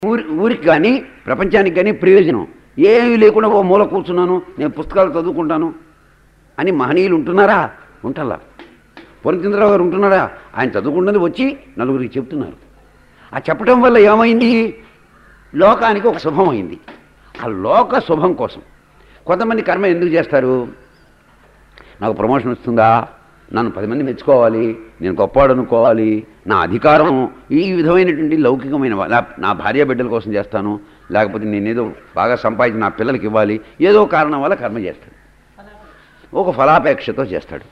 ఊరి ఊరికి కానీ ప్రపంచానికి కానీ ప్రయోజనం ఏమీ లేకుండా ఓ మూల కూర్చున్నాను నేను పుస్తకాలు చదువుకుంటాను అని మహనీయులు ఉంటున్నారా ఉంటల్లా పూర్ణచంద్రరావు గారు ఉంటున్నారా ఆయన చదువుకుంటుంది వచ్చి నలుగురికి చెప్తున్నారు ఆ చెప్పడం వల్ల ఏమైంది లోకానికి ఒక శుభం అయింది ఆ లోక శుభం కోసం కొంతమంది కర్మ ఎందుకు చేస్తారు నాకు ప్రమోషన్ వస్తుందా నన్ను పది మంది మెచ్చుకోవాలి నేను గొప్పవాడు అనుకోవాలి నా అధికారం ఈ విధమైనటువంటి లౌకికమైన వా- నా- నా భార్య బిడ్డల కోసం చేస్తాను లేకపోతే నేనేదో బాగా సంపాదించి నా పిల్లలకి ఇవ్వాలి ఏదో కారణం వల్ల కర్మ చేస్తాడు ఒక ఫలాపేక్షతో చేస్తాడు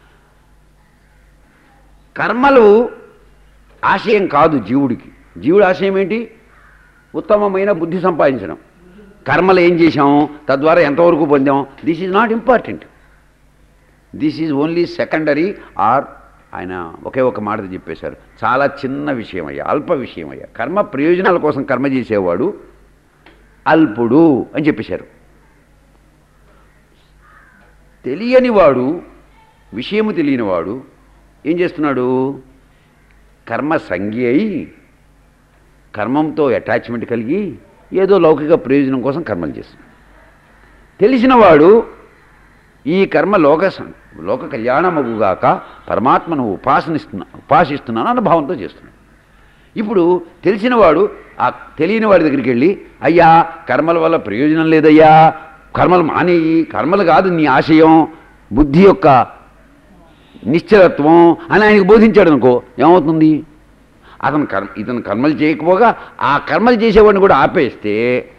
కర్మలు ఆశయం కాదు జీవుడికి జీవుడి ఆశయం ఏంటి ఉత్తమమైన బుద్ధి సంపాదించడం కర్మలు ఏం చేశాం తద్వారా ఎంతవరకు పొందాం this is not important this is only secondary or ఆయన ఒకే ఒక మాట చెప్పేశారు చాలా చిన్న విషయం అయ్యా అల్ప విషయం అయ్యా కర్మ ప్రయోజనాల కోసం కర్మ చేసేవాడు అల్పుడు అని చెప్పేశారు తెలియనివాడు విషయము తెలియనివాడు ఏం చేస్తున్నాడు కర్మ సంజ్ఞ అయి కర్మంతో అటాచ్మెంట్ కలిగి ఏదో లౌకిక ప్రయోజనం కోసం కర్మలు చేస్తున్నాడు తెలిసినవాడు ఈ కర్మ లోక సం- లోక కళ్యాణమగుగాక పరమాత్మను ఉపాసనిస్తున్నా ఉపాసిస్తున్నాను అన్న భావంతో చేస్తున్నాడు ఇప్పుడు తెలిసినవాడు ఆ తెలియని వాడి దగ్గరికి వెళ్ళి అయ్యా కర్మల వల్ల ప్రయోజనం లేదయ్యా కర్మలు మానేయి కర్మలు కాదు నీ ఆశయం బుద్ధి యొక్క నిశ్చలత్వం అని ఆయనకు బోధించాడు అనుకో ఏమవుతుంది అతను కర్మ ఇతను కర్మలు చేయకపోగా ఆ కర్మలు చేసేవాడిని కూడా ఆపేస్తే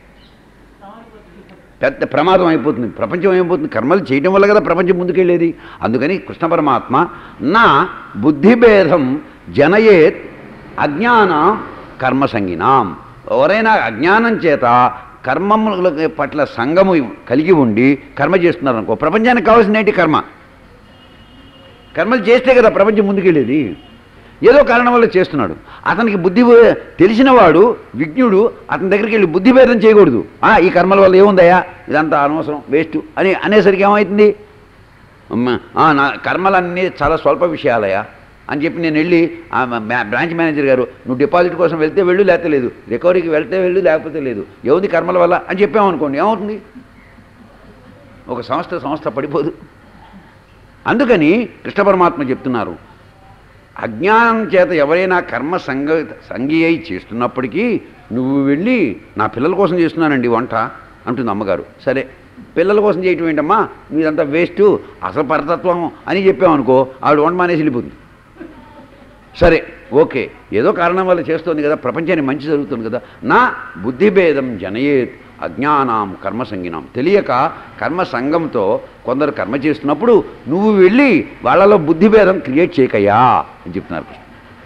పెద్ద ప్రమాదం అయిపోతుంది ప్రపంచం అయిపోతుంది కర్మలు చేయడం వల్ల కదా ప్రపంచం ముందుకెళ్ళేది అందుకని కృష్ణ పరమాత్మ నా బుద్ధిభేదం జనయేత్ అజ్ఞాన కర్మసంగినాం ఎవరైనా అజ్ఞానం చేత కర్మముల పట్ల సంగము కలిగి ఉండి కర్మ చేస్తున్నారనుకో ప్రపంచానికి కావాల్సిన ఏంటి కర్మ కర్మలు చేస్తే కదా ప్రపంచం ముందుకెళ్ళేది ఏదో కారణం వల్ల చేస్తున్నాడు అతనికి బుద్ధి తెలిసినవాడు విజ్ఞుడు అతని దగ్గరికి వెళ్ళి బుద్ధి భేదం చేయకూడదు "ఆ, ఈ కర్మల వల్ల ఏముందయ్యా ఇదంతా అనవసరం వేస్ట్ అని అనేసరికి ఏమవుతుంది అమ్మ, "ఆ, నా కర్మలన్నీ చాలా స్వల్ప విషయాలయ్యా అని చెప్పి నేను వెళ్ళి ఆ మ్యా- బ్రాంచ్ మేనేజర్ గారు నువ్వు డిపాజిట్ కోసం వెళ్తే వెళ్ళు లేకపోతే లేదు రికవరీకి వెళ్తే వెళ్ళు లేకపోతే లేదు ఏముంది కర్మల వల్ల అని చెప్పామనుకోండి ఏమవుతుంది ఒక సంస్థ సంస్థ పడిపోదు అందుకని కృష్ణ పరమాత్మ చెప్తున్నారు అజ్ఞానం చేత ఎవరైనా కర్మ సంగ సంగి అయి చేస్తున్నప్పటికీ నువ్వు వెళ్ళి నా పిల్లల కోసం చేస్తున్నానండి వంట అంటుంది అమ్మగారు సరే పిల్లల కోసం చేయటం ఏంటమ్మా మీదంతా వేస్ట్ అసలు పరతత్వం అని చెప్పామనుకో ఆవిడ వంట మానేసి వెళ్ళిపోతుంది సరే ఓకే ఏదో కారణం వల్ల చేస్తోంది కదా ప్రపంచానికి మంచి జరుగుతుంది కదా నా బుద్ధిభేదం జనయేత్ అజ్ఞానాం కర్మ సంగినాం తెలియక కర్మ సంఘంతో కొందరు కర్మ చేస్తున్నప్పుడు నువ్వు వెళ్ళి వాళ్ళలో బుద్ధిభేదం క్రియేట్ చేయకయ్యా అని చెప్తున్నారు కృష్ణ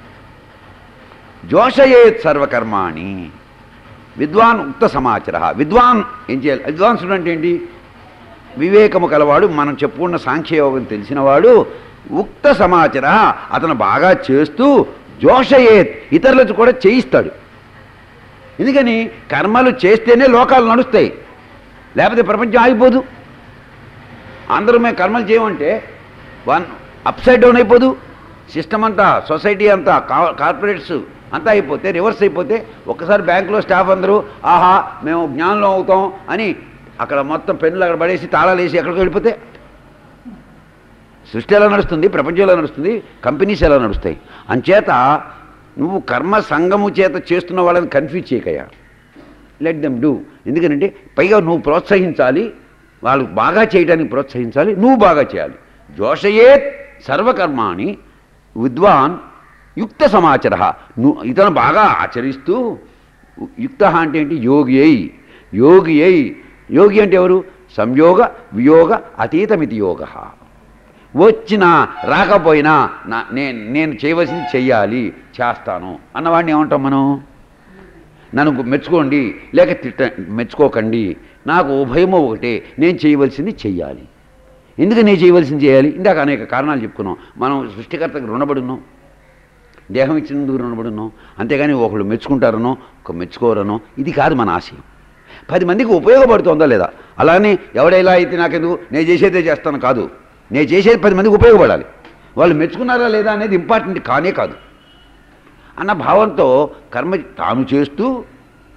జోషయేత్ సర్వకర్మాణి విద్వాన్ ఉక్త సమాచార విద్వాన్ ఏం చేయాలి విద్వాంసుడు అంటే ఏంటి వివేకము కలవాడు మనం చెప్పుకున్న సాంఖ్యయోగం తెలిసినవాడు ఉక్త సమాచార అతను బాగా చేస్తూ జోషయేత్ ఇతరులకు కూడా చేయిస్తాడు ఎందుకని కర్మలు చేస్తేనే లోకాలు నడుస్తాయి లేకపోతే ప్రపంచం ఆగిపోదు అందరూ మేము కర్మలు చేయమంటే వన్ అప్సైడ్ డౌన్ అయిపోదు సిస్టమ్ అంతా సొసైటీ అంతా కా- కార్పొరేట్స్ అంతా అయిపోతే రివర్స్ అయిపోతే ఒక్కసారి బ్యాంకులో స్టాఫ్ అందరూ ఆహా మేము జ్ఞానంలో అవుతాం అని అక్కడ మొత్తం పెన్నులు అక్కడ పడేసి తాళాలు వేసి ఎక్కడికి వెళ్ళిపోతే సృష్టి ఎలా నడుస్తుంది ప్రపంచం ఎలా నడుస్తుంది కంపెనీస్ ఎలా నడుస్తాయి అంచేత నువ్వు కర్మ సంగము చేత చేస్తున్న వాళ్ళని కన్ఫ్యూజ్ చేయకయ్యా లెట్ దెమ్ డూ ఎందుకంటే పైగా నువ్వు ప్రోత్సహించాలి వాళ్ళు బాగా చేయడానికి ప్రోత్సహించాలి నువ్వు బాగా చేయాలి జోషయేత్ సర్వకర్మాణి విద్వాన్ యుక్త సమాచార నువ్వు ఇతను బాగా ఆచరిస్తూ యుక్త అంటే ఏంటి యోగి అయి యోగి అయి యోగి అంటే ఎవరు సంయోగ వియోగ అతీతమితి యోగ వచ్చినా రాకపోయినా నా నేను నేను చేయవలసింది చెయ్యాలి చేస్తాను అన్నవాడిని ఏమంటాం మనం నన్ను మెచ్చుకోండి లేక తిట్ట మెచ్చుకోకండి నాకు ఉభయము ఒకటే నేను చేయవలసింది చెయ్యాలి ఎందుకు నేను చేయవలసింది చేయాలి ఇందాక అనేక కారణాలు చెప్పుకున్నాం మనం సృష్టికర్తకు రుణపడి ఉన్నాం దేహం ఇచ్చినందుకు రుణపడి ఉన్నాం అంతేగాని ఒకళ్ళు మెచ్చుకుంటారనో ఒక మెచ్చుకోరనో ఇది కాదు మన ఆశయం పది మందికి ఉపయోగపడుతుందా లేదా అలానే ఎవడెలా అయితే నాకెందుకు నేను చేసేదే చేస్తాను కాదు నేను చేసేది పది మందికి ఉపయోగపడాలి వాళ్ళు మెచ్చుకున్నారా లేదా అనేది ఇంపార్టెంట్ కానే కాదు అన్న భావంతో కర్మ తాను చేస్తూ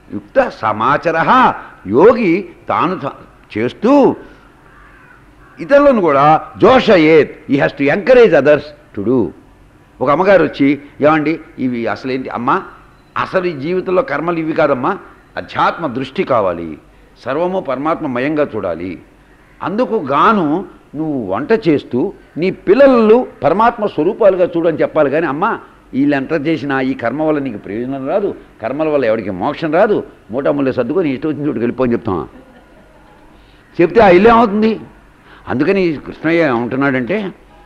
యుక్త సమాచర యోగి తాను తా- చేస్తూ ఇతరులను కూడా జోషయేత్ he has to encourage others to do ఒక అమ్మగారు వచ్చి ఏమండి ఇవి అసలేంటి అమ్మా అసలు ఈ జీవితంలో కర్మలు ఇవి కాదమ్మా అధ్యాత్మ దృష్టి కావాలి సర్వము పరమాత్మమయంగా చూడాలి అందుకు గాను నువ్వు వంట చేస్తూ నీ పిల్లలు పరమాత్మ స్వరూపాలుగా చూడని చెప్పాలి కానీ అమ్మా వీళ్ళు ఎంత చేసినా ఈ కర్మ వల్ల నీకు ప్రయోజనం రాదు కర్మల వల్ల ఎవరికి మోక్షం రాదు మూటముల్లే సర్దుకొని ఇష్టం వచ్చిన చోటుకి వెళ్ళిపోని చెప్తాం చెప్తే ఆ ఇల్లు ఏమవుతుంది అందుకని కృష్ణయ్య ఏమంటున్నాడంటే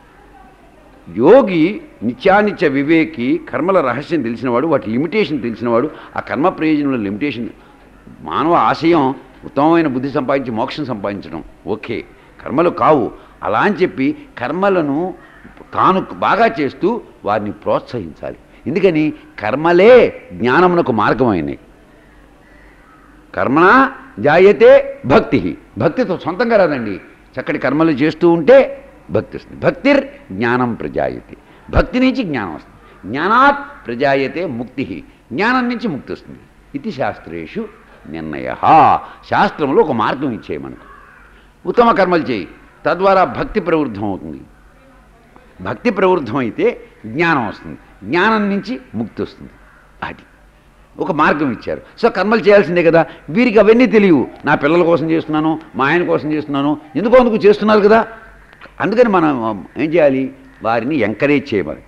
యోగి నిత్యానిత్య వివేకి కర్మల రహస్యం తెలిసినవాడు వాటి లిమిటేషన్ తెలిసినవాడు ఆ కర్మ ప్రయోజనంలో లిమిటేషన్ మానవ ఆశయం ఉత్తమమైన బుద్ధి సంపాదించి మోక్షం సంపాదించడం ఓకే కర్మలు కావు అలా అని చెప్పి కర్మలను తాను బాగా చేస్తూ వారిని ప్రోత్సహించాలి ఎందుకని కర్మలే జ్ఞానమునకు మార్గమైనవి కర్మణ జాయతే భక్తి భక్తితో సొంతంగా రాదండి చక్కటి కర్మలు చేస్తూ ఉంటే భక్తి వస్తుంది భక్తిర్ జ్ఞానం ప్రజాయతే భక్తి నుంచి జ్ఞానం వస్తుంది జ్ఞానాత్ ప్రజాయతే ముక్తి జ్ఞానం నుంచి ముక్తి వస్తుంది ఇది శాస్త్రేషు నిర్ణయ శాస్త్రంలో ఒక మార్గం ఇచ్చే మనకు ఉత్తమ కర్మలు చేయి తద్వారా భక్తి ప్రవృద్ధం అవుతుంది భక్తి ప్రవృద్ధం అయితే జ్ఞానం వస్తుంది జ్ఞానం నుంచి ముక్తి వస్తుంది అది ఒక మార్గం ఇచ్చారు సో కర్మలు చేయాల్సిందే కదా వీరికి అవన్నీ తెలియవు నా పిల్లల కోసం చేస్తున్నాను మా ఆయన కోసం చేస్తున్నాను ఎందుకో అందుకు చేస్తున్నారు కదా అందుకని మనం ఏం చేయాలి వారిని ఎంకరేజ్ చేయమని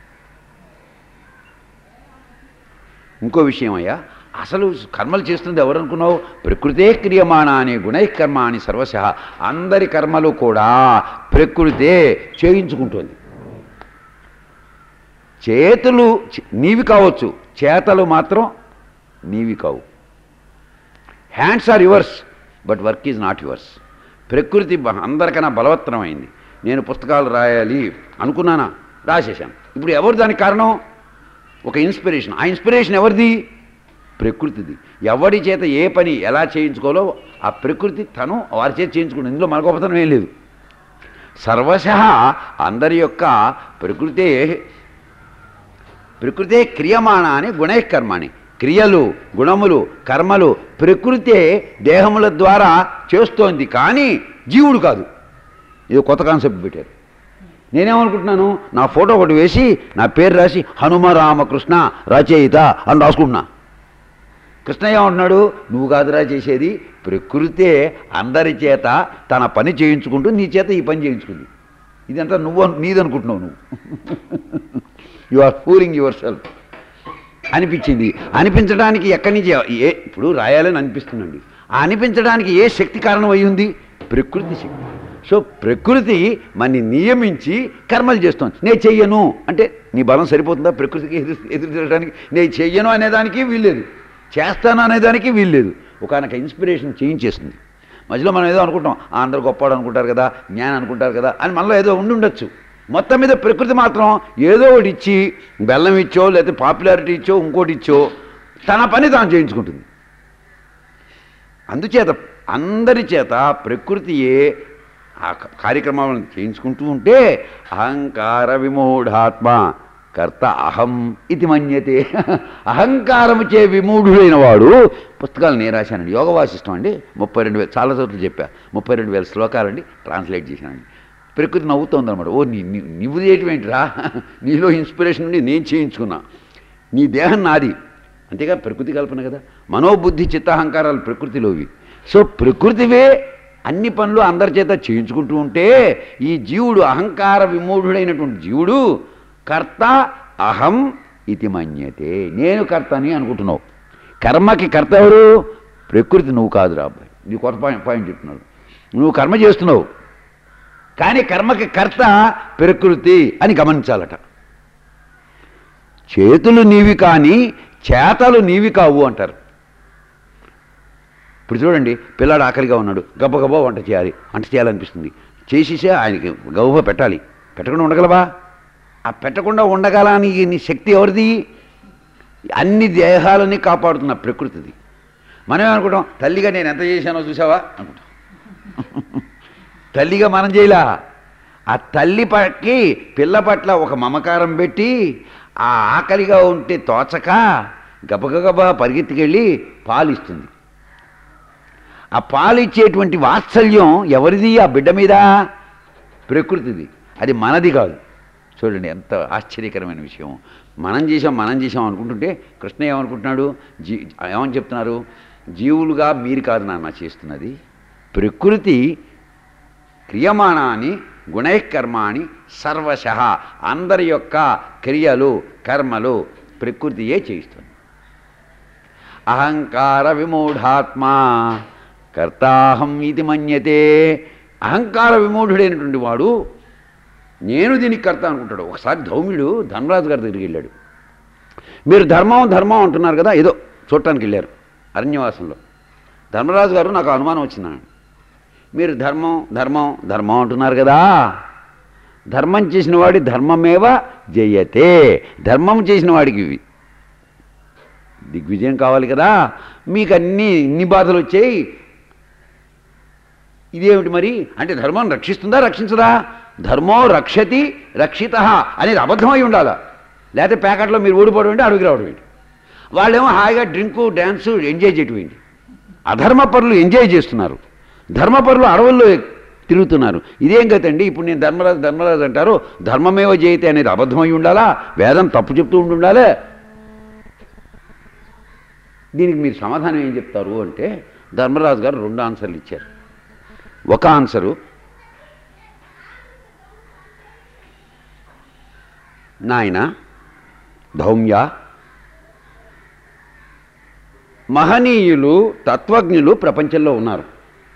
ఇంకో విషయం అయ్యా అసలు కర్మలు చేస్తుంది ఎవరు అనుకున్నావు ప్రకృతే క్రియమాణ అనే గుణైకర్మ అని సర్వశ అందరి కర్మలు కూడా ప్రకృతే చేయించుకుంటుంది చేతులు చ- నీవి కావచ్చు చేతలు మాత్రం నీవి కావు hands are yours but work is not yours ప్రకృతి బ- అందరికన్నా బలవత్తరమైంది నేను పుస్తకాలు రాయాలి అనుకున్నానా రాసేశాను ఇప్పుడు ఎవరు దానికి కారణం ఒక ఇన్స్పిరేషన్ ఆ ఇన్స్పిరేషన్ ఎవరిది ప్రకృతిది ఎవడి చేత ఏ పని ఎలా చేయించుకోవాలో ఆ ప్రకృతి తను వారి చేత చేయించుకుంటుంది ఇందులో మన గొప్పతనం ఏం లేదు సర్వశ అందరి యొక్క ప్రకృతే ప్రకృతే క్రియమాణ అని గుణైకర్మాణి క్రియలు గుణములు కర్మలు ప్రకృతే దేహముల ద్వారా చేస్తోంది కానీ జీవుడు కాదు ఇది కొత్త కాన్సెప్ట్ పెట్టారు నేనేమనుకుంటున్నాను నా ఫోటో ఒకటి వేసి నా పేరు రాసి హనుమ రామకృష్ణ రచయిత అని రాసుకుంటున్నా కృష్ణయ్య ఏమంటున్నాడు నువ్వు కాదురా చేసేది ప్రకృతే అందరి చేత తన పని చేయించుకుంటూ నీ చేత ఈ పని చేయించుకుంది ఇదంతా నువ్వు అను- నీదనుకుంటున్నావు నువ్వు you are fooling yourself అనిపించింది అనిపించడానికి ఎక్కడి నుంచి ఏ ఇప్పుడు రాయాలని అనిపిస్తుందండి ఆ అనిపించడానికి ఏ శక్తి కారణం అయి ఉంది ప్రకృతి శక్తి సో ప్రకృతి మనని నియమించి కర్మలు చేస్తుంది నేను చెయ్యను అంటే నీ బలం సరిపోతుందా ప్రకృతికి ఎదురు ఎదురు తిరగడానికి నేను చెయ్యను అనేదానికి వీల్లేదు చేస్తాను అనేదానికి వీల్లేదు ఒకనొక ఇన్స్పిరేషన్ చేయించేస్తుంది మధ్యలో మనం ఏదో అనుకుంటాం "ఆ, అందరూ గొప్పవాడు అనుకుంటారు కదా జ్ఞానం అనుకుంటారు కదా అని మనలో ఏదో ఉండి ఉండొచ్చు మొత్తం మీద ప్రకృతి మాత్రం ఏదో ఒకటి ఇచ్చి బెల్లం ఇచ్చో లేకపోతే పాపులారిటీ ఇచ్చో ఇంకోటి ఇచ్చో తన పని తాను చేయించుకుంటుంది అందుచేత అందరి చేత ప్రకృతియే ఆ క- కార్యక్రమాలను చేయించుకుంటూ ఉంటే అహంకార విమూఢాత్మ కర్త అహం ఇది మన్యతే అహంకారము చే విమూఢుడైన వాడు పుస్తకాలు నేను రాశానండి యోగ వాసిష్టం అండి ముప్పై రెండు వేలు చాలా చోట్ల చెప్పా ముప్పై రెండు వేల శ్లోకాలండి ట్రాన్స్లేట్ చేశానండి ప్రకృతి నవ్వుతోంది అనమాట ఓ నీ నీ- నువ్వు చేయటం ఏంటిరా నీలో ఇన్స్పిరేషన్ నుండి నేను చేయించుకున్నా నీ దేహం నాది అంతేగా ప్రకృతి కల్పన కదా మనోబుద్ధి చిత్తాహంకారాలు ప్రకృతిలోవి సో ప్రకృతివే అన్ని పనులు అందరి చేత చేయించుకుంటూ ఉంటే ఈ జీవుడు అహంకార విమూఢుడైనటువంటి జీవుడు కర్త అహం ఇది మన్యతే నేను కర్తని అనుకుంటున్నావు కర్మకి కర్త ఎవరు ప్రకృతి నువ్వు కాదురా అబ్బాయి నీ కొత్త పాయింట్ పాయింట్ చెప్తున్నాడు నువ్వు కర్మ చేస్తున్నావు కానీ కర్మకి కర్త ప్రకృతి అని గమనించాలట చేతులు నీవి కానీ చేతలు నీవి కావు అంటారు ఇప్పుడు చూడండి పిల్లాడు ఆకలిగా ఉన్నాడు గబగబా వంట చేయాలి వంట చేయాలనిపిస్తుంది చేసేసే ఆయనకి గబగబా పెట్టాలి పెట్టకుండా ఉండగలవా ఆ పెట్టకుండా ఉండగలానికి నీ శక్తి ఎవరిది అన్ని దేహాలని కాపాడుతున్న ప్రకృతిది మనం అనుకుంటాం తల్లిగా నేను ఎంత చేశానో చూసావా అనుకుంటాం తల్లిగా మనం చేయలా ఆ తల్లి పట్కి పిల్ల పట్ల ఒక మమకారం పెట్టి ఆ ఆకలిగా ఉంటే తోచక గబగబా పరిగెత్తుకెళ్ళి పాలు ఇస్తుంది ఆ పాలు ఇచ్చేటువంటి వాత్సల్యం ఎవరిది ఆ బిడ్డ మీద ప్రకృతిది అది మనది కాదు చూడండి ఎంత ఆశ్చర్యకరమైన విషయం మనం చేసాం మనం చేసాం అనుకుంటుంటే కృష్ణ ఏమనుకుంటున్నాడు జీ ఏమని చెప్తున్నారు జీవులుగా మీరు కాదు నాన్న చేస్తున్నది ప్రకృతి క్రియమాణాన్ని గుణైకర్మాణి సర్వశ అందరి యొక్క క్రియలు కర్మలు ప్రకృతియే చేయిస్తుంది అహంకార విమూఢాత్మ కర్తాహం ఇది మన్యతే అహంకార విమూఢుడైనటువంటి వాడు నేను దీనికి కర్త అనుకుంటాడు ఒకసారి ధౌమ్యుడు ధర్మరాజు గారి దగ్గరికి వెళ్ళాడు మీరు ధర్మం ధర్మం అంటున్నారు కదా ఏదో చూడటానికి వెళ్ళారు అరణ్యవాసంలో ధర్మరాజు గారు నాకు అనుమానం వచ్చింది మీరు ధర్మం ధర్మం ధర్మం అంటున్నారు కదా ధర్మం చేసిన వాడి ధర్మమేవ జయతే ధర్మం చేసిన వాడికి దిగ్విజయం కావాలి కదా మీకు అన్ని ఇన్ని బాధలు వచ్చాయి ఇదేమిటి మరి అంటే ధర్మం రక్షిస్తుందా రక్షించదా ధర్మో రక్షతి రక్షిత అనేది అబద్ధమై ఉండాలా లేకపోతే ప్యాకెట్లో మీరు ఓడిపోవడం ఏంటి అడుగు రావడం ఏంటి వాళ్ళేమో హాయిగా డ్రింకు డ్యాన్సు ఎంజాయ్ చేయటం ఏంటి అధర్మపరులు ఎంజాయ్ చేస్తున్నారు ధర్మపరులు అడవుల్లో తిరుగుతున్నారు ఇదేం కదండి ఇప్పుడు నేను ధర్మరాజు ధర్మరాజు అంటారు ధర్మమేవ జయతే అనేది అబద్ధమై ఉండాలా వేదం తప్పు చెప్తూ ఉండి ఉండాలే దీనికి మీరు సమాధానం ఏం చెప్తారు అంటే ధర్మరాజు గారు రెండు ఆన్సర్లు ఇచ్చారు ఒక ఆన్సరు నాయన ధౌమ్య మహనీయులు తత్వజ్ఞులు ప్రపంచంలో ఉన్నారు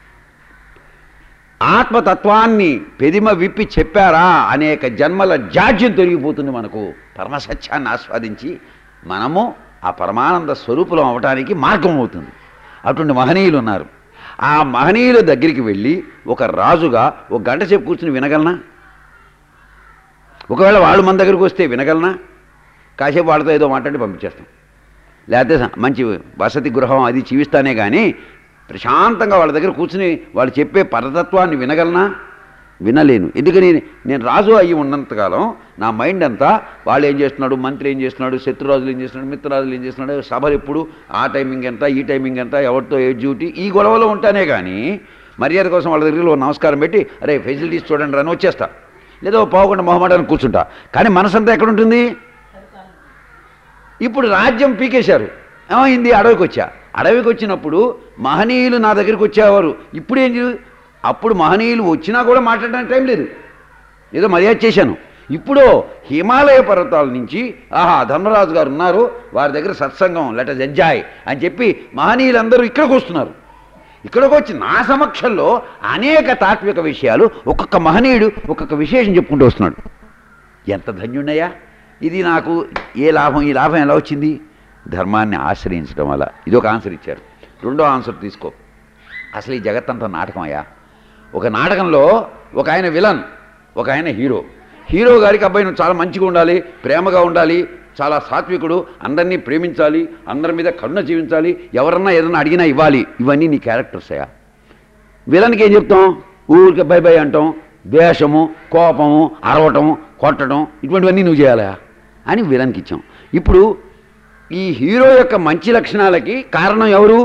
ఆత్మతత్వాన్ని పెదిమ విప్పి చెప్పారా అనేక జన్మల జాడ్యం తొలగిపోతుంది మనకు పరమసత్యాన్ని ఆస్వాదించి మనము ఆ పరమానంద స్వరూపులం అవటానికి మార్గం అవుతుంది అటువంటి మహనీయులు ఉన్నారు ఆ మహనీయుల దగ్గరికి వెళ్ళి ఒక రాజుగా ఒక గంట సేపు కూర్చుని వినగలనా ఒకవేళ వాళ్ళు మన దగ్గరికి వస్తే వినగలనా కాసేపు వాళ్ళతో ఏదో మాట్లాడి పంపించేస్తాం లేకపోతే మంచి వసతి గృహం అది జీవిస్తానే కానీ ప్రశాంతంగా వాళ్ళ దగ్గర కూర్చుని వాళ్ళు చెప్పే పరతత్వాన్ని వినగలనా వినలేను ఎందుకని నేను రాజు అయ్యి ఉన్నంతకాలం నా మైండ్ అంతా వాళ్ళు ఏం చేస్తున్నాడు మంత్రి ఏం చేస్తున్నాడు శత్రురాజులు ఏం చేస్తున్నాడు మిత్రరాజులు ఏం చేస్తున్నాడు సభలు ఎప్పుడు ఆ టైమింగ్ ఎంత ఈ టైమింగ్ ఎంత ఎవరితో ఏ డ్యూటీ ఈ గొడవలో ఉంటానే కానీ మర్యాద కోసం వాళ్ళ దగ్గర ఓ నమస్కారం పెట్టి అరే ఫెసిలిటీస్ చూడండి అని వచ్చేస్తా లేదా ఓ పావుగంట మొహమాటాన్ని కూర్చుంటా కానీ మనసంతా ఎక్కడ ఉంటుంది ఇప్పుడు రాజ్యం పీకేశారు ఏమైంది అడవికి వచ్చా అడవికి వచ్చినప్పుడు మహనీయులు నా దగ్గరికి వచ్చేవారు ఇప్పుడు ఏం చే- అప్పుడు మహనీయులు వచ్చినా కూడా మాట్లాడడానికి టైం లేదు ఏదో మర్యాద చేశాను ఇప్పుడు హిమాలయ పర్వతాల నుంచి ఆహా ధర్మరాజు గారు ఉన్నారు వారి దగ్గర సత్సంగం లెటర్ ఎంజాయ్ అని చెప్పి మహనీయులందరూ ఇక్కడికి వస్తున్నారు ఇక్కడికి వచ్చి నా సమక్షంలో అనేక తాత్విక విషయాలు ఒక్కొక్క మహనీయుడు ఒక్కొక్క విశేషం చెప్పుకుంటూ వస్తున్నాడు ఎంత ధన్యున్నయ్యా ఇది నాకు ఏ లాభం ఈ లాభం ఎలా వచ్చింది ధర్మాన్ని ఆశ్రయించడం వల్ల ఇది ఒక ఆన్సర్ ఇచ్చారు రెండో ఆన్సర్ తీసుకో అసలు ఈ జగత్తంతా నాటకం అయ్యా ఒక నాటకంలో ఒక ఆయన విలన్ ఒక ఆయన హీరో హీరో గారికి అబ్బాయి నువ్వు చాలా మంచిగా ఉండాలి ప్రేమగా ఉండాలి చాలా సాత్వికుడు అందరినీ ప్రేమించాలి అందరి మీద కరుణ జీవించాలి ఎవరన్నా ఏదన్నా అడిగినా ఇవ్వాలి ఇవన్నీ నీ క్యారెక్టర్స్ అయ్యా విలన్కి ఏం చెప్తాం ఊరికే బై బై అంటాం ద్వేషము కోపము అరవటం కొట్టడం ఇటువంటివన్నీ నువ్వు చేయాలా అని విలన్కి ఇచ్చాం ఇప్పుడు ఈ హీరో యొక్క మంచి లక్షణాలకి కారణం ఎవరు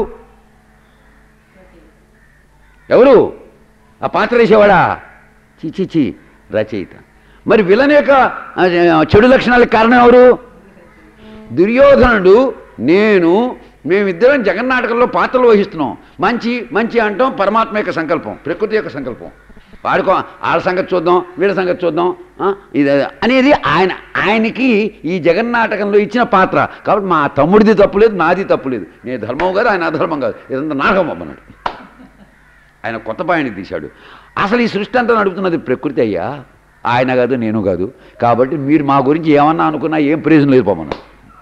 ఎవరు ఆ పాత్ర వేసేవాడా చి చి చి రచయిత మరి విలన్ యొక్క ఆ, చెడు లక్షణాలకు కారణం ఎవరు దుర్యోధనుడు నేను మేమిద్దరం జగన్నాటకంలో పాత్రలు వహిస్తున్నాం మంచి మంచి అంటాం పరమాత్మ యొక్క సంకల్పం ప్రకృతి యొక్క సంకల్పం వాడుకో వాళ్ళ సంగతి చూద్దాం వీళ్ళ సంగతి చూద్దాం ఆ, ఇది అనేది ఆయన ఆయనకి ఈ జగన్నాటకంలో ఇచ్చిన పాత్ర కాబట్టి మా తమ్ముడిది తప్పులేదు నాది తప్పులేదు నేను ధర్మం కాదు ఆయన అధర్మం కాదు ఇదంతా నాటకం అమ్మన్నాడు ఆయన కొత్త పాయని తీశాడు అసలు ఈ సృష్టి అంతా నడుపుతున్నది ప్రకృతి అయ్యా ఆయన కాదు నేను కాదు కాబట్టి మీరు మా గురించి ఏమన్నా అనుకున్నా ఏం ప్రయోజనం లేదు పోమన్నా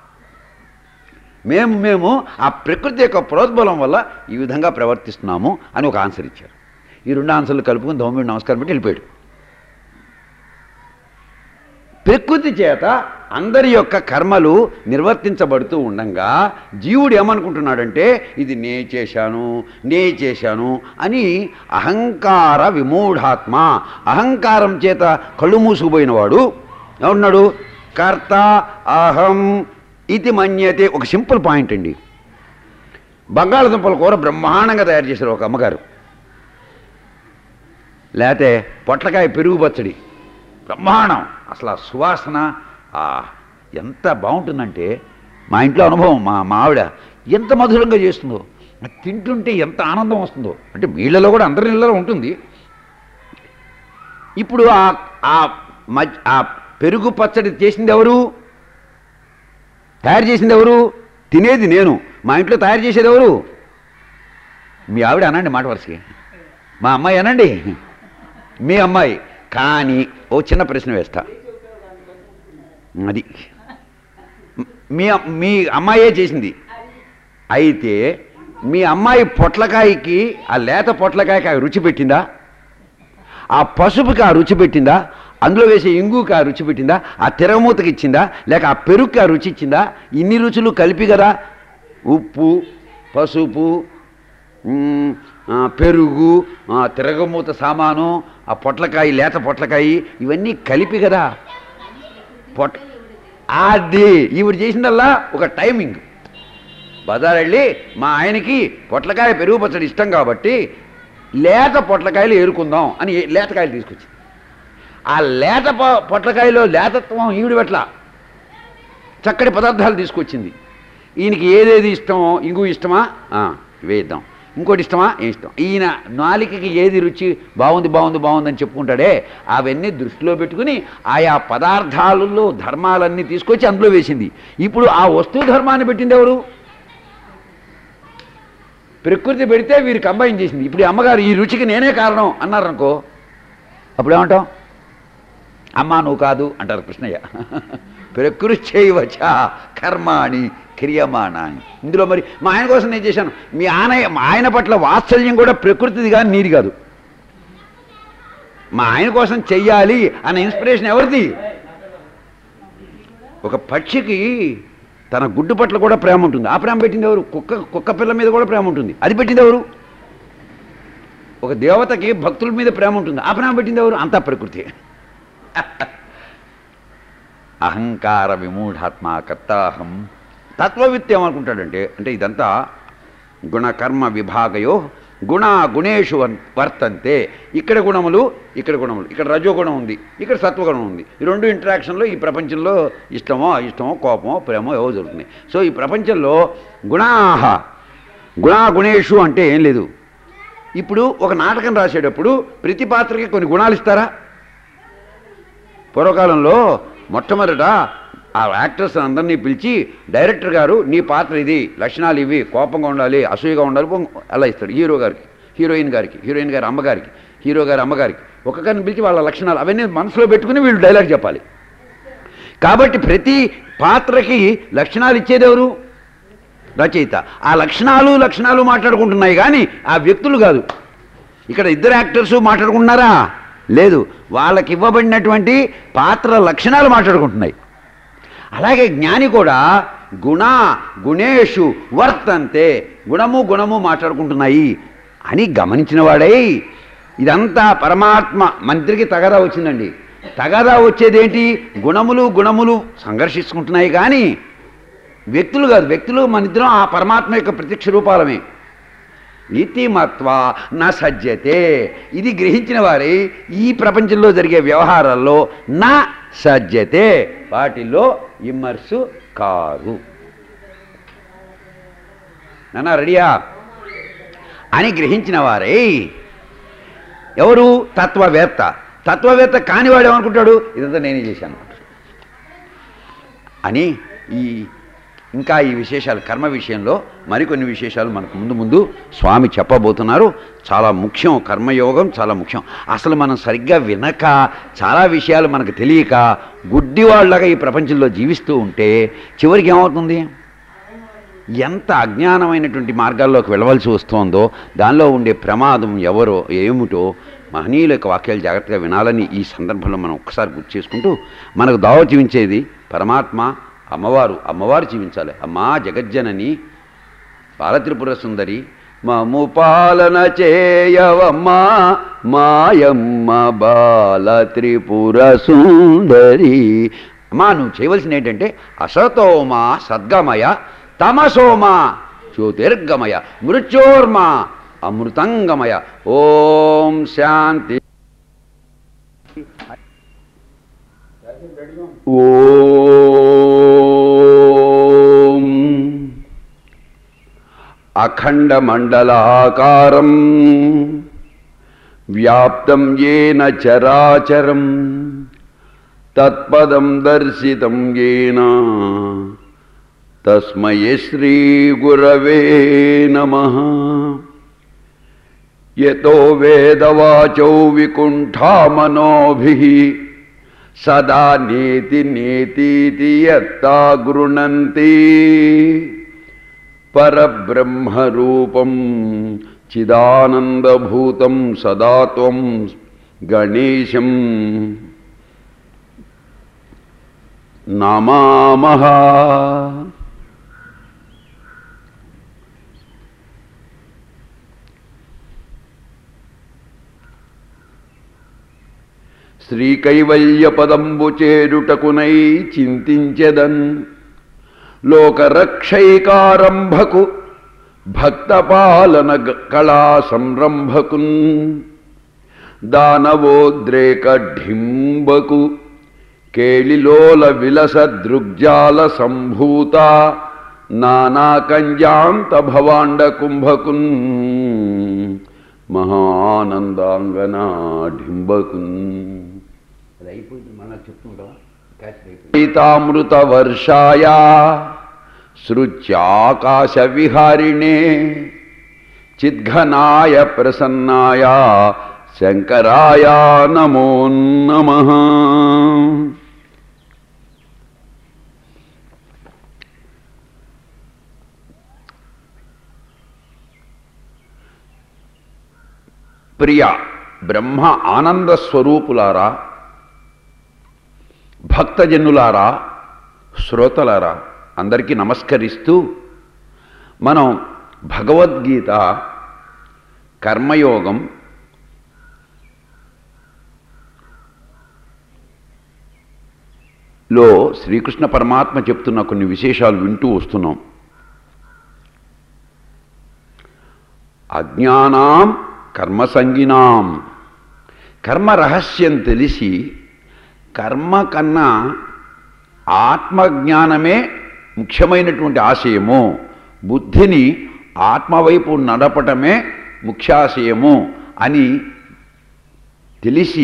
మేము మేము ఆ ప్రకృతి యొక్క ప్రోద్బలం వల్ల ఈ విధంగా ప్రవర్తిస్తున్నాము అని ఒక ఆన్సర్ ఇచ్చారు ఈ రెండు ఆన్సర్లు కలుపుకుని దౌమ్యుడు నమస్కారం పెట్టి వెళ్ళిపోయాడు ప్రకృతి చేత అందరి యొక్క కర్మలు నిర్వర్తించబడుతూ ఉండంగా జీవుడు ఏమనుకుంటున్నాడంటే ఇది నే చేశాను నే చేశాను అని అహంకార విమూఢాత్మ అహంకారం చేత కళ్ళు మూసుకుపోయినవాడు ఏమన్నాడు కర్త అహం ఇది మన్యతే ఒక సింపుల్ పాయింట్ అండి బంగాళదుంపల కూర బ్రహ్మాండంగా తయారు చేశారు ఒక అమ్మగారు లేకపోతే పొట్లకాయ పెరుగు పచ్చడి బ్రహ్మాండం అసలు ఆ సువాసన ఆ ఎంత బాగుంటుందంటే మా ఇంట్లో అనుభవం మా మా ఆవిడ ఎంత మధురంగా చేస్తుందో అది తింటుంటే ఎంత ఆనందం వస్తుందో అంటే వీళ్ళలో కూడా అందరి ఇళ్ళలో ఉంటుంది ఇప్పుడు ఆ ఆ మధ్య ఆ పెరుగు పచ్చడి చేసింది ఎవరు తయారు చేసింది ఎవరు తినేది నేను మా ఇంట్లో తయారు చేసేది ఎవరు మీ ఆవిడ అనండి మాట వరుసకి మా అమ్మాయి అనండి మీ అమ్మాయి కానీ ఓ చిన్న ప్రశ్న వేస్తా అది మీ మీ అమ్మాయే చేసింది అయితే మీ అమ్మాయి పొట్లకాయకి ఆ లేత పొట్లకాయకి ఆ రుచి పెట్టిందా ఆ పసుపుకి ఆ రుచి పెట్టిందా అందులో వేసే ఇంగుకి ఆ రుచి పెట్టిందా ఆ తిరగమూతకి ఇచ్చిందా లేక ఆ పెరుగుకి ఆ రుచి ఇచ్చిందా ఇన్ని రుచులు కలిపి కదా ఉప్పు పసుపు మ్, ఆ, పెరుగు ఆ, తిరగమూత సామాను ఆ పొట్లకాయ లేత పొట్లకాయ ఇవన్నీ కలిపి కదా పొట్ అది ఈవిడ చేసిందల్లా ఒక టైమింగ్ బజార్ వెళ్ళి మా ఆయనకి పొట్లకాయ పెరుగు పచ్చడి ఇష్టం కాబట్టి లేత పొట్లకాయలు ఏరుకుందాం అని ఏ- లేతకాయలు తీసుకొచ్చింది ఆ లేత పొ- పొట్లకాయలో లేతత్వం ఈవిడ పెట్ల చక్కటి పదార్థాలు తీసుకొచ్చింది ఈయనకి ఏదేది ఇష్టమో ఇంగు ఇష్టమా ఆ, వేద్దాం ఇంకోటి ఇష్టమా ఏం ఇష్టం ఈయన నాలికకి ఏది రుచి బాగుంది బాగుంది బాగుంది అని చెప్పుకుంటాడే అవన్నీ దృష్టిలో పెట్టుకుని ఆయా పదార్థాలలో ధర్మాలన్నీ తీసుకొచ్చి అందులో వేసింది ఇప్పుడు ఆ వస్తువు ధర్మాన్ని పెట్టింది ఎవరు ప్రకృతి పెడితే వీరు కంబైన్ చేసింది ఇప్పుడు ఈ అమ్మగారు ఈ రుచికి నేనే కారణం అన్నారనుకో అప్పుడు ఏమంటాం అమ్మా నువ్వు కాదు అంటారు కృష్ణయ్య ప్రకృతి చేయవచ్చ కర్మాణి క్రియమాణాన్ని ఇందులో మరి మా ఆయన కోసం నేను చేశాను మీ ఆయన మా ఆయన పట్ల వాత్సల్యం కూడా ప్రకృతిది కానీ నీది కాదు మా ఆయన కోసం చెయ్యాలి అన్న ఇన్స్పిరేషన్ ఎవరిది ఒక పక్షికి తన గుడ్డు పట్ల కూడా ప్రేమ ఉంటుంది ఆ ప్రేమ పెట్టింది ఎవరు కుక్క కుక్క పిల్ల మీద కూడా ప్రేమ ఉంటుంది అది పెట్టింది ఎవరు ఒక దేవతకి భక్తుల మీద ప్రేమ ఉంటుంది ఆ ప్రేమ పెట్టింది ఎవరు అంతా ప్రకృతి అహంకార విమూఢాత్మ కర్తాహం తత్వవిత్ ఏమనుకుంటాడంటే అంటే ఇదంతా గుణకర్మ విభాగయో గుణ గుణేషు వన్- వర్తంతే ఇక్కడ గుణములు ఇక్కడ గుణములు ఇక్కడ రజోగుణం ఉంది ఇక్కడ సత్వగుణం ఉంది ఈ రెండు ఇంటరాక్షన్లో ఈ ప్రపంచంలో ఇష్టమో అయిష్టమో కోపమో ప్రేమో ఏవో జరుగుతుంది సో ఈ ప్రపంచంలో గుణాహ గుణా గుణేషు అంటే ఏం లేదు ఇప్పుడు ఒక నాటకం రాసేటప్పుడు ప్రతి పాత్రకి కొన్ని గుణాలు ఇస్తారా పూర్వకాలంలో మొట్టమొదట ఆ యాక్టర్స్ అందరినీ పిలిచి డైరెక్టర్ గారు నీ పాత్ర ఇది లక్షణాలు ఇవి కోపంగా ఉండాలి అసూయగా ఉండాలి పొంగ- అలా ఇస్తాడు హీరో గారికి హీరోయిన్ గారికి హీరోయిన్ గారి అమ్మగారికి హీరో గారి అమ్మగారికి ఒక్కొక్కరిని పిలిచి వాళ్ళ లక్షణాలు అవన్నీ మనసులో పెట్టుకుని వీళ్ళు డైలాగ్ చెప్పాలి కాబట్టి ప్రతి పాత్రకి లక్షణాలు ఇచ్చేది ఎవరు రచయిత ఆ లక్షణాలు లక్షణాలు మాట్లాడుకుంటున్నాయి కానీ ఆ వ్యక్తులు కాదు ఇక్కడ ఇద్దరు యాక్టర్స్ మాట్లాడుకుంటున్నారా లేదు వాళ్ళకి ఇవ్వబడినటువంటి పాత్ర లక్షణాలు మాట్లాడుకుంటున్నాయి అలాగే జ్ఞాని కూడా గుణ గుణేషు వర్తంతే గుణము గుణము మాట్లాడుకుంటున్నాయి అని గమనించిన వాడై ఇదంతా పరమాత్మ మంత్రికి తగదా వచ్చిందండి తగదా వచ్చేదేంటి గుణములు గుణములు సంఘర్షించుకుంటున్నాయి కానీ వ్యక్తులు కాదు వ్యక్తులు మన ఇద్దరం ఆ పరమాత్మ యొక్క ప్రత్యక్ష రూపాలమే నీతిమత్వ నా సజ్జతే ఇది గ్రహించిన వారి ఈ ప్రపంచంలో జరిగే వ్యవహారాల్లో నా సజ్జతే వాటిల్లో ఇమ్మర్సు కారు నాన్న రెడీయా అని గ్రహించిన వారే ఎవరు తత్వవేత్త తత్వవేత్త కానివాడు ఏమనుకుంటాడు ఇదంతా నేనే చేశాను అనుకుంటాడు. అని ఈ ఇంకా ఈ విశేషాలు కర్మ విషయంలో మరికొన్ని విశేషాలు మనకు ముందు ముందు స్వామి చెప్పబోతున్నారు చాలా ముఖ్యం కర్మయోగం చాలా ముఖ్యం అసలు మనం సరిగ్గా వినక చాలా విషయాలు మనకు తెలియక గుడ్డివాళ్ళగా ఈ ప్రపంచంలో జీవిస్తూ ఉంటే చివరికి ఏమవుతుంది ఎంత అజ్ఞానమైనటువంటి మార్గాల్లోకి వెళ్ళవలసి వస్తోందో దానిలో ఉండే ప్రమాదం ఎవరో ఏమిటో మహనీయుల యొక్క వాక్యాలు జాగ్రత్తగా వినాలని ఈ సందర్భంలో మనం ఒక్కసారి గుర్తు చేసుకుంటూ మనకు దావ జీవించేది పరమాత్మ అమ్మవారు అమ్మవారు జీవించాలి అమ్మా జగజ్జనని బాలత్రిపుర సుందరి మము పాలన చేయవమ్మా మాయమ్మ బాల త్రిపుర సుందరి అమ్మా నువ్వు చేయవలసిన ఏంటంటే అసతోమా సద్గమయ తమసోమా జ్యోతిర్గమయ మృత్యోర్మా అమృతంగమయ ఓం శాంతి ఓం అఖండమండలాకారం వ్యాప్తం ఏన చరాచరం తత్పదం దర్శితం ఏన తస్మై శ్రీగురవే నమ యతో వేదవాచౌ వికుంఠామనోభి సదా నేతి నేతీతి యత్తా గృణంతి పరబ్రహ్మరూపం చిదానందభూతం సదా త్వం గణేశం నమామః శ్రీకైవల్యపదంబు చేరుటకునై చింతించెదన్ లోకరక్షైకారంభకు భక్తపాలన గ- కళా సంరంభకున్ దానవోద్రేక ఢింబకు కేళిలోల విలస దృగ్జాల సంభూత నానాకంజాంత భవాండ కుంభకున్ మహానందాంగనా ఢింబకున్ అది అయిపోయింది మళ్ళీ చెప్తుంటావా సీతామృత వర్షాయ సృత్యాకాశ విహారిణే చిద్ఘనాయ ప్రసన్నాయ శంకరాయ నమో నమ ప్రియ బ్రహ్మ ఆనంద స్వరూపులారా భక్తజనులారా శ్రోతలారా అందరికీ నమస్కరిస్తూ మనం భగవద్గీత కర్మయోగం లో శ్రీకృష్ణ పరమాత్మ చెప్తున్న కొన్ని విశేషాలు వింటూ వస్తున్నాం అజ్ఞానాం కర్మసంగినాం కర్మ రహస్యం తెలిసి కర్మ కన్నా ఆత్మజ్ఞానమే ముఖ్యమైనటువంటి ఆశయము బుద్ధిని ఆత్మవైపు నడపటమే ముఖ్యాశయము అని తెలిసి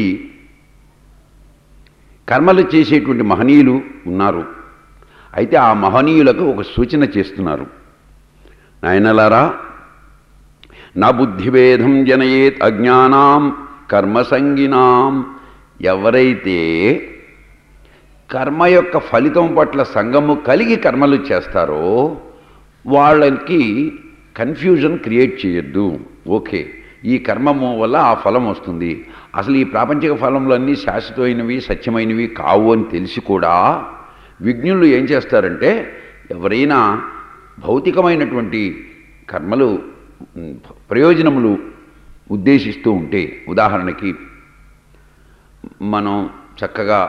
కర్మలు చేసేటువంటి మహనీయులు ఉన్నారు అయితే ఆ మహనీయులకు ఒక సూచన చేస్తున్నారు నాయనలారా నా బుద్ధిభేదం జనయేత్ అజ్ఞానాం కర్మసంగినాం ఎవరైతే కర్మ యొక్క ఫలితం పట్ల సంగము కలిగి కర్మలు చేస్తారో వాళ్ళకి కన్ఫ్యూజన్ క్రియేట్ చేయొద్దు ఓకే ఈ కర్మము వల్ల ఆ ఫలం వస్తుంది అసలు ఈ ప్రాపంచిక ఫలములన్నీ శాశ్వతమైనవి సత్యమైనవి కావు అని తెలిసి కూడా విజ్ఞులు ఏం చేస్తారంటే ఎవరైనా భౌతికమైనటువంటి కర్మలు ఉమ్, ప్రయోజనములు ఉద్దేశిస్తూ ఉంటే ఉదాహరణకి మనం చక్కగా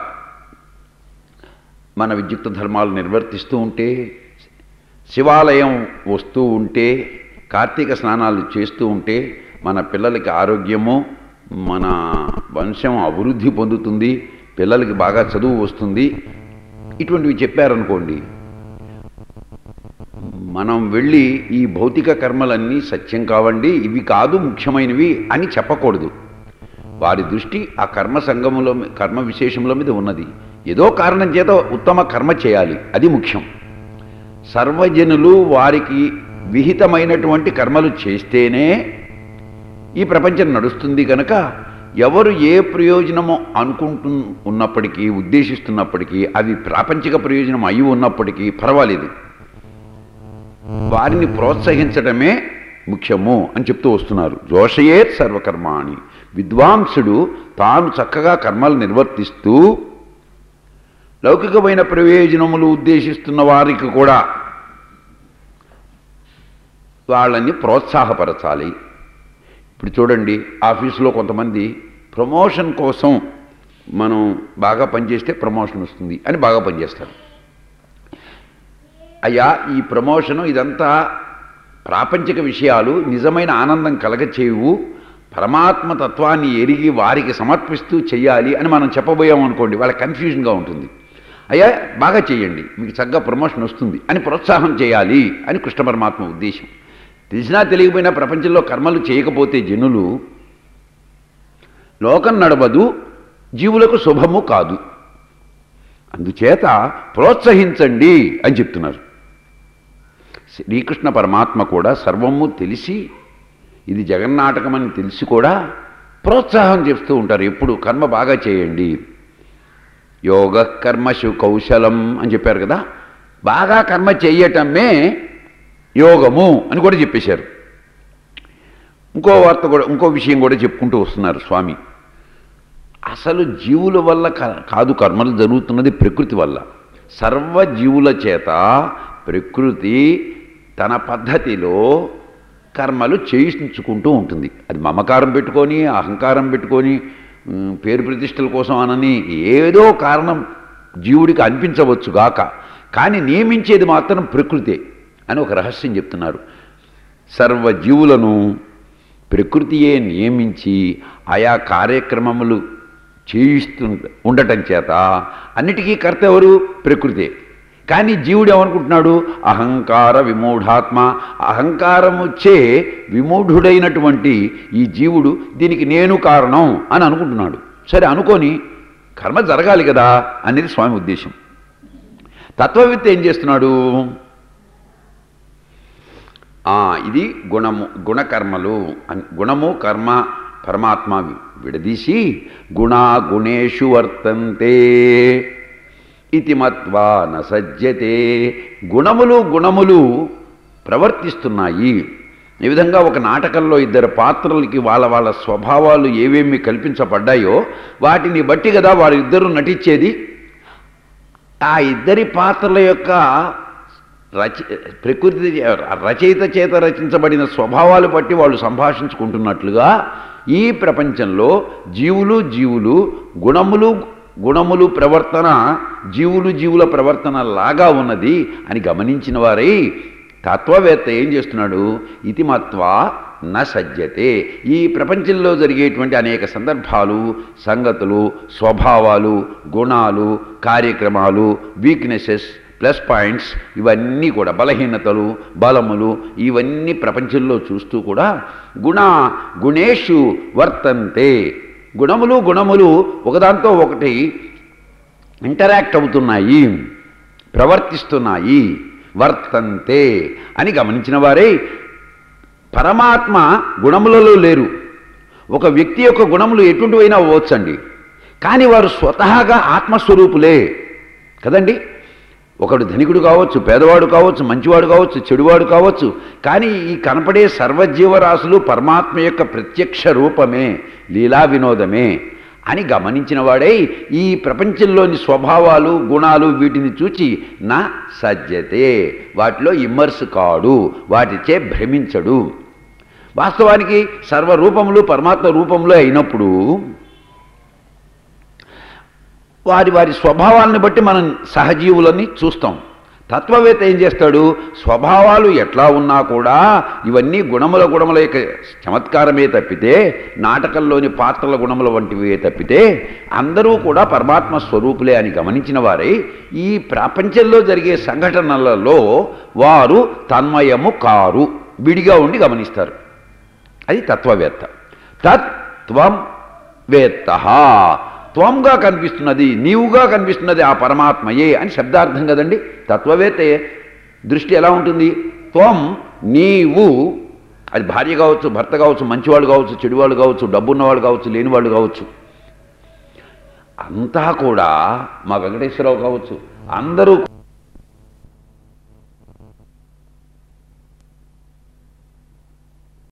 మన విద్యుక్త ధర్మాలు నిర్వర్తిస్తూ ఉంటే శివాలయం వస్తూ ఉంటే కార్తీక స్నానాలు చేస్తూ ఉంటే మన పిల్లలకి ఆరోగ్యము మన వంశం అభివృద్ధి పొందుతుంది పిల్లలకి బాగా చదువు వస్తుంది ఇటువంటివి చెప్పారనుకోండి మనం వెళ్ళి ఈ భౌతిక కర్మలన్నీ సత్యం కావండి ఇవి కాదు ముఖ్యమైనవి అని చెప్పకూడదు వారి దృష్టి ఆ కర్మ సంగములో మీ- కర్మ విశేషముల మీద ఉన్నది ఏదో కారణం చేత ఉత్తమ కర్మ చేయాలి అది ముఖ్యం సర్వజనులు వారికి విహితమైనటువంటి కర్మలు చేస్తేనే ఈ ప్రపంచం నడుస్తుంది కనుక ఎవరు ఏ ప్రయోజనమో అనుకుంటు ఉన్నప్పటికీ ఉద్దేశిస్తున్నప్పటికీ అవి ప్రాపంచిక ప్రయోజనం అయి ఉన్నప్పటికీ పర్వాలేదు వారిని ప్రోత్సహించడమే ముఖ్యము అని చెప్తూ వస్తున్నారు జోషయేత్ సర్వకర్మాణి విద్వాంసుడు తాను చక్కగా కర్మలు నిర్వర్తిస్తూ లౌకికమైన ప్రయోజనములు ఉద్దేశిస్తున్న వారికి కూడా వాళ్ళని ప్రోత్సాహపరచాలి ఇప్పుడు చూడండి ఆఫీసులో కొంతమంది ప్రమోషన్ కోసం మనం బాగా పనిచేస్తే ప్రమోషన్ వస్తుంది అని బాగా పనిచేస్తారు అయ్యా ఈ ప్రమోషను ఇదంతా ప్రాపంచిక విషయాలు నిజమైన ఆనందం కలగచేయవు పరమాత్మ తత్వాన్ని ఎరిగి వారికి సమర్పిస్తూ చెయ్యాలి అని మనం చెప్పబోయాం అనుకోండి వాళ్ళ కన్ఫ్యూజన్గా ఉంటుంది అయ్యా బాగా చేయండి మీకు చక్కగా ప్రమోషన్ వస్తుంది అని ప్రోత్సాహం చేయాలి అని కృష్ణ పరమాత్మ ఉద్దేశం తెలిసినా తెలియకపోయినా ప్రపంచంలో కర్మలు చేయకపోతే జనులు లోకం నడవదు జీవులకు శుభము కాదు అందుచేత ప్రోత్సహించండి అని చెప్తున్నారు శ్రీకృష్ణ పరమాత్మ కూడా సర్వము తెలిసి ఇది జగన్నాటకమని తెలిసి కూడా ప్రోత్సాహం చేస్తూ ఉంటారు ఎప్పుడు కర్మ బాగా చేయండి యోగ కర్మశు కౌశలం అని చెప్పారు కదా బాగా కర్మ చేయటమే యోగము అని కూడా చెప్పేశారు ఇంకో వార్త కూడా ఇంకో విషయం కూడా చెప్పుకుంటూ వస్తున్నారు స్వామి అసలు జీవుల వల్ల క- కాదు కర్మలు జరుగుతున్నది ప్రకృతి వల్ల సర్వ జీవుల చేత ప్రకృతి తన పద్ధతిలో కర్మలు చేయించుకుంటూ ఉంటుంది అది మమకారం పెట్టుకొని అహంకారం పెట్టుకొని ఉమ్, పేరు ప్రతిష్టల కోసం అనని ఏదో కారణం జీవుడికి అనిపించవచ్చు గాక కానీ నియమించేది మాత్రం ప్రకృతే అని ఒక రహస్యం చెప్తున్నారు సర్వ జీవులను ప్రకృతియే నియమించి ఆయా కార్యక్రమములు చేయిస్తు ఉండటం చేత అన్నిటికీ కర్త ఎవరు ప్రకృతే కానీ జీవుడు ఏమనుకుంటున్నాడు అహంకార విమూఢాత్మ అహంకారము చే విమూఢుడైనటువంటి ఈ జీవుడు దీనికి నేను కారణం అని అనుకుంటున్నాడు సరే అనుకొని కర్మ జరగాలి కదా అనేది స్వామి ఉద్దేశం తత్వవేత్త ఏం చేస్తున్నాడు ఆ, ఇది గుణము గుణకర్మలు అన్- గుణము కర్మ పరమాత్మ వి- విడదీసి గుణా గుణేషు వర్తంతే ఇతి మత్వా నసజ్జతే గుణములు గుణములు ప్రవర్తిస్తున్నాయి ఈ విధంగా ఒక నాటకంలో ఇద్దరు పాత్రలకి వాళ్ళ వాళ్ళ స్వభావాలు ఏవేమి కల్పించబడ్డాయో వాటిని బట్టి కదా వారిద్దరూ నటించేది ఆ ఇద్దరి పాత్రల యొక్క రచ ప్రకృతి రచయిత చేత రచించబడిన స్వభావాలు బట్టి వాళ్ళు సంభాషించుకుంటున్నట్లుగా ఈ ప్రపంచంలో జీవులు జీవులు గుణములు గుణములు ప్రవర్తన జీవులు జీవుల ప్రవర్తన లాగా ఉన్నది అని గమనించిన వారై తత్వవేత్త ఏం చేస్తున్నాడు ఇతి మత్వా న సజ్జతే ఈ ప్రపంచంలో జరిగేటువంటి అనేక సందర్భాలు సంగతులు స్వభావాలు గుణాలు కార్యక్రమాలు వీక్నెసెస్ ప్లస్ పాయింట్స్ ఇవన్నీ కూడా బలహీనతలు బలములు ఇవన్నీ ప్రపంచంలో చూస్తూ కూడా గుణ గుణేషు వర్తంతే గుణములు గుణములు ఒకదాంతో ఒకటి ఇంటరాక్ట్ అవుతున్నాయి ప్రవర్తిస్తున్నాయి వర్తంతే అని గమనించిన వారే పరమాత్మ గుణములలో లేరు ఒక వ్యక్తి యొక్క గుణములు ఎటువంటివైనా అవ్వచ్చండి కానీ వారు స్వతహాగా ఆత్మస్వరూపులే కదండి ఒకడు ధనికుడు కావచ్చు పేదవాడు కావచ్చు మంచివాడు కావచ్చు చెడువాడు కావచ్చు కానీ ఈ కనపడే సర్వజీవరాశులు పరమాత్మ యొక్క ప్రత్యక్ష రూపమే లీలా వినోదమే అని గమనించిన వాడై ఈ ప్రపంచంలోని స్వభావాలు గుణాలు వీటిని చూచి నా సజ్జతే వాటిలో ఇమ్మర్స్ కాడు వాటిచే భ్రమించడు వాస్తవానికి సర్వరూపములు పరమాత్మ రూపంలో అయినప్పుడు వారి వారి స్వభావాలను బట్టి మనం సహజీవులని చూస్తాం తత్వవేత్త ఏం చేస్తాడు స్వభావాలు ఎట్లా ఉన్నా కూడా ఇవన్నీ గుణముల గుణముల యొక్క చమత్కారమే తప్పితే నాటకంలోని పాత్రల గుణముల వంటివే తప్పితే అందరూ కూడా పరమాత్మ స్వరూపులే అని గమనించిన వారై ఈ ప్రపంచంలో జరిగే సంఘటనలలో వారు తన్మయము కారు విడిగా ఉండి గమనిస్తారు అది తత్వవేత్త తత్వం వేత్త త్వంగా కనిపిస్తున్నది నీవుగా కనిపిస్తున్నది ఆ పరమాత్మయే అని శబ్దార్థం కదండి తత్వవేత్త దృష్టి ఎలా ఉంటుంది త్వం నీవు అది భార్య కావచ్చు భర్త కావచ్చు మంచివాడు కావచ్చు చెడువాడు కావచ్చు డబ్బున్నవాడు కావచ్చు లేనివాడు కావచ్చు అంతా కూడా మా వెంకటేశ్వరరావు కావచ్చు అందరూ